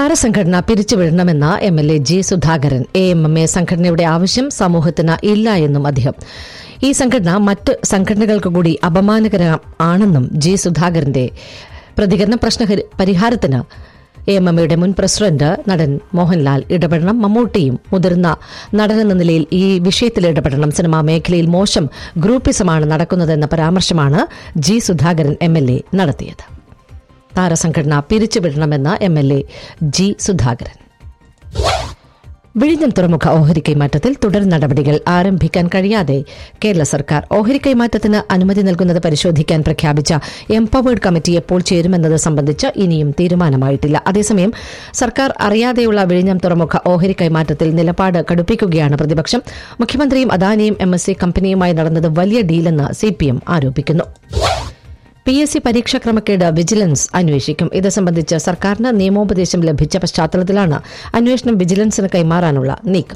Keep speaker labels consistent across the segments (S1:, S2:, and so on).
S1: താരസംഘടന പിരിച്ചുവിടണമെന്ന M L A G Sudhakaran A M M A സംഘടനയുടെ ആവശ്യം സമൂഹത്തിന് ഇല്ല എന്നും അദ്ദേഹം ഈ സംഘടന മറ്റ് സംഘടനകൾക്ക് കൂടി അപമാനകര ആണെന്നും ജി സുധാകരന്റെ പ്രതികരണം പ്രശ്ന പരിഹാരത്തിന് എ എം എം എയുടെ മുൻ പ്രസിഡന്റ് നടൻ മോഹൻലാൽ ഇടപെടണം മമ്മൂട്ടിയും മുതിർന്ന നടനെന്ന നിലയിൽ ഈ വിഷയത്തിൽ ഇടപെടണം സിനിമാ മേഖലയിൽ മോശം ഗ്രൂപ്പിസമാണ് നടക്കുന്നതെന്ന പരാമർശമാണ് G Sudhakaran M L A നടത്തിയത് താരസംഘടന പിരിച്ചുവിടണമെന്ന M L A G Sudhakaran വിഴിഞ്ഞം തുറമുഖ ഓഹരി കൈമാറ്റത്തിൽ തുടർ നടപടികൾ ആരംഭിക്കാൻ കഴിയാതെ കേരള സർക്കാർ ഓഹരി കൈമാറ്റത്തിന് അനുമതി നൽകുന്നത് പരിശോധിക്കാൻ പ്രഖ്യാപിച്ച എംപവേർഡ് കമ്മിറ്റി എപ്പോൾ ചേരുമെന്നത് സംബന്ധിച്ച് ഇനിയും തീരുമാനമായിട്ടില്ല അതേസമയം സർക്കാർ അറിയാതെയുള്ള വിഴിഞ്ഞം തുറമുഖ ഓഹരി കൈമാറ്റത്തിൽ നിലപാട് കടുപ്പിക്കുകയാണ് പ്രതിപക്ഷം മുഖ്യമന്ത്രിയും അദാനിയും എം എസ് സി കമ്പനിയുമായി നടന്നത് വലിയ ഡീലെന്ന് സിപിഎം ആരോപിക്കുന്നു പി എസ് സി പരീക്ഷാ ക്രമക്കേട് വിജിലൻസ് അന്വേഷിക്കും ഇത് സംബന്ധിച്ച് സർക്കാരിന് നിയമോപദേശം ലഭിച്ച പശ്ചാത്തലത്തിലാണ് അന്വേഷണം വിജിലൻസിന് കൈമാറാനുള്ള നീക്കം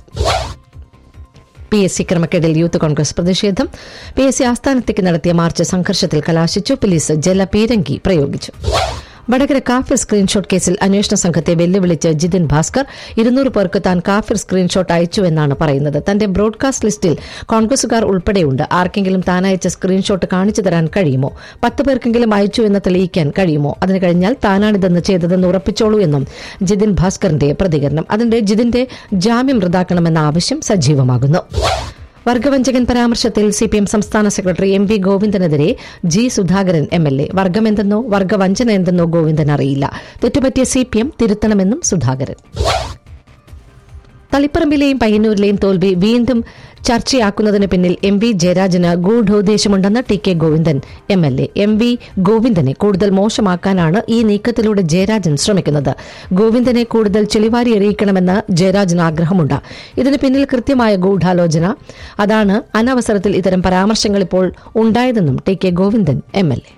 S1: പി എസ് സി ക്രമക്കേടിൽ യൂത്ത് കോൺഗ്രസ് പ്രതിഷേധം പി എസ് സി ആസ്ഥാനത്തേക്ക് നടത്തിയ മാർച്ച് സംഘർഷത്തിൽ കലാശിച്ചു പോലീസ് ജലപീരങ്കി പ്രയോഗിച്ചു വടകര കാഫിർ സ്ക്രീൻഷോട്ട് കേസിൽ അന്വേഷണ സംഘത്തെ വെല്ലുവിളിച്ച് ജിതിൻ ഭാസ്കർ ഇരുന്നൂറ് പേർക്ക് താൻ കാഫിർ സ്ക്രീൻഷോട്ട് അയച്ചു എന്നാണ് പറയുന്നത് തന്റെ ബ്രോഡ്കാസ്റ്റ് ലിസ്റ്റിൽ കോൺഗ്രസുകാർ ഉൾപ്പെടെയുണ്ട് ആർക്കെങ്കിലും താൻ അയച്ച സ്ക്രീൻഷോട്ട് കാണിച്ചു തരാൻ കഴിയുമോ പത്ത് പേർക്കെങ്കിലും അയച്ചു എന്ന് തെളിയിക്കാൻ കഴിയുമോ അതിന് കഴിഞ്ഞാൽ താനാണിതെന്ന് ചെയ്തതെന്ന് ഉറപ്പിച്ചോളൂ എന്നും ജിതിൻ ഭാസ്കറിന്റെ പ്രതികരണം അതിന്റെ ജിതിന്റെ ജാമ്യം റദ്ദാക്കണമെന്ന ആവശ്യം സജീവമാകുന്നു വർഗവഞ്ചകൻ പരാമർശത്തിൽ സിപിഎം സംസ്ഥാന സെക്രട്ടറി എം വി ഗോവിന്ദനെതിരെ G Sudhakaran M L A വർഗമെന്തെന്നോ വർഗവഞ്ചന എന്തെന്നോ ഗോവിന്ദൻ അറിയില്ല തെറ്റുപറ്റിയ സിപിഎം തിരുത്തണമെന്നും സുധാകരൻ തളിപ്പറമ്പിലെയും പയ്യന്നൂരിലെയും തോൽവി വീണ്ടും ചർച്ചയാക്കുന്നതിന് പിന്നിൽ എം വി ജയരാജന് ഗൂഢോദ്ദേശമുണ്ടെന്ന് T K Govindan M L A M V ഗോവിന്ദനെ കൂടുതൽ മോശമാക്കാനാണ് ഈ നീക്കത്തിലൂടെ ജയരാജൻ ശ്രമിക്കുന്നത് ഗോവിന്ദനെ കൂടുതൽ ചെളിവാരി എറിയിക്കണമെന്ന് ജയരാജന് ആഗ്രഹമുണ്ട് ഇതിന് പിന്നിൽ കൃത്യമായ ഗൂഢാലോചന അതാണ് അനവസരത്തിൽ ഇത്തരം പരാമർശങ്ങൾ ഇപ്പോൾ ഉണ്ടായതെന്നും T K Govindan M L A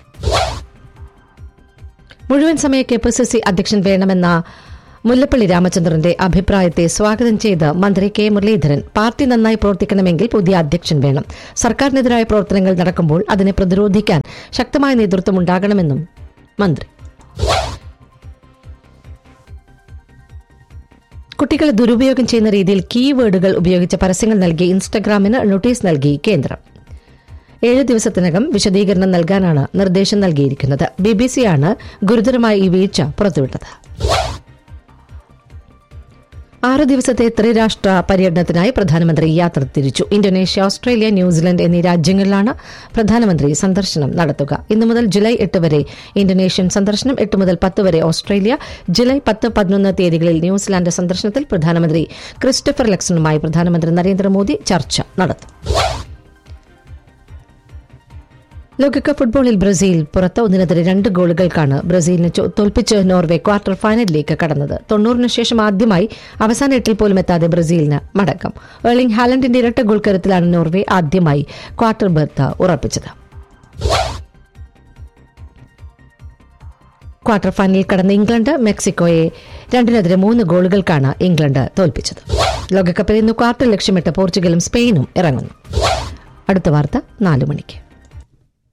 S1: മുഴുവൻ സമയ കെ പി സി സി അധ്യക്ഷൻ വേണമെന്ന മുല്ലപ്പള്ളി രാമചന്ദ്രന്റെ അഭിപ്രായത്തെ സ്വാഗതം ചെയ്ത് മന്ത്രി കെ മുരളീധരൻ പാർട്ടി നന്നായി പ്രവർത്തിക്കണമെങ്കിൽ പുതിയ അധ്യക്ഷൻ വേണം സർക്കാരിനെതിരായ പ്രവർത്തനങ്ങൾ നടക്കുമ്പോൾ അതിനെ പ്രതിരോധിക്കാൻ ശക്തമായ നേതൃത്വം ഉണ്ടാകണമെന്നും മന്ത്രി കുട്ടികളെ ദുരുപയോഗം ചെയ്യുന്ന രീതിയിൽ കീവേഡുകൾ ഉപയോഗിച്ച പരസ്യങ്ങൾ നൽകി ഇൻസ്റ്റഗ്രാമിന് നോട്ടീസ് നൽകി കേന്ദ്രം ഏഴ് ദിവസത്തിനകം വിശദീകരണം നൽകാനാണ് നിർദ്ദേശം നൽകിയിരിക്കുന്നത് ബിബിസിയാണ് ഗുരുതരമായ ഈ വീഴ്ച പുറത്തുവിട്ടത് ആറ് ദിവസത്തെ ത്രിരാഷ്ട്ര പര്യടനത്തിനായി പ്രധാനമന്ത്രി യാത്ര തിരിച്ചു ഇന്തോനേഷ്യ ഓസ്ട്രേലിയ ന്യൂസിലൻഡ് എന്നീ രാജ്യങ്ങളിലാണ് പ്രധാനമന്ത്രി സന്ദർശനം നടത്തുക ഇന്നു മുതൽ ജൂലൈ എട്ട് വരെ ഇന്തോനേഷ്യൻ സന്ദർശനം എട്ട് മുതൽ പത്ത് വരെ ഓസ്ട്രേലിയ ജൂലൈ പത്ത് പതിനൊന്ന് തീയതികളിൽ ന്യൂസിലാൻഡ് സന്ദർശനത്തിൽ പ്രധാനമന്ത്രി ക്രിസ്റ്റഫർ ലക്സണുമായി പ്രധാനമന്ത്രി നരേന്ദ്രമോദി ചർച്ച നടത്തും ലോകകപ്പ് ഫുട്ബോളിൽ ബ്രസീൽ പുറത്ത് ഒന്നിനെതിരെ രണ്ട് ഗോളുകൾക്കാണ് ബ്രസീലിനെ ചോ- തോൽപ്പിച്ച് നോർവെ ക്വാർട്ടർ ഫൈനലിലേക്ക് കടന്നത് തൊണ്ണൂറിന് ശേഷം ആദ്യമായി അവസാന എട്ടിൽ പോലും എത്താതെ ബ്രസീലിന് മടക്കം ഏർലിംഗ് ഹാലൻഡിന്റെ ഇരട്ട ഗോൾ കരുത്തിലാണ് നോർവെ ആദ്യമായി ക്വാർട്ടർ ബർത്ത് ഉറപ്പിച്ചത് ക്വാർട്ടർ ഫൈനലിൽ കടന്ന ഇംഗ്ലണ്ട് മെക്സിക്കോയെ രണ്ടിനെതിരെ മൂന്ന് ഗോളുകൾക്കാണ് ഇംഗ്ലണ്ട് തോൽപ്പിച്ചത് ലോകകപ്പിൽ ഇന്ന് ക്വാർട്ടർ ലക്ഷ്യമിട്ട് പോർച്ചുഗലും സ്പെയിനും ഇറങ്ങുന്നു അടുത്ത വാർത്ത നാലു മണിക്ക്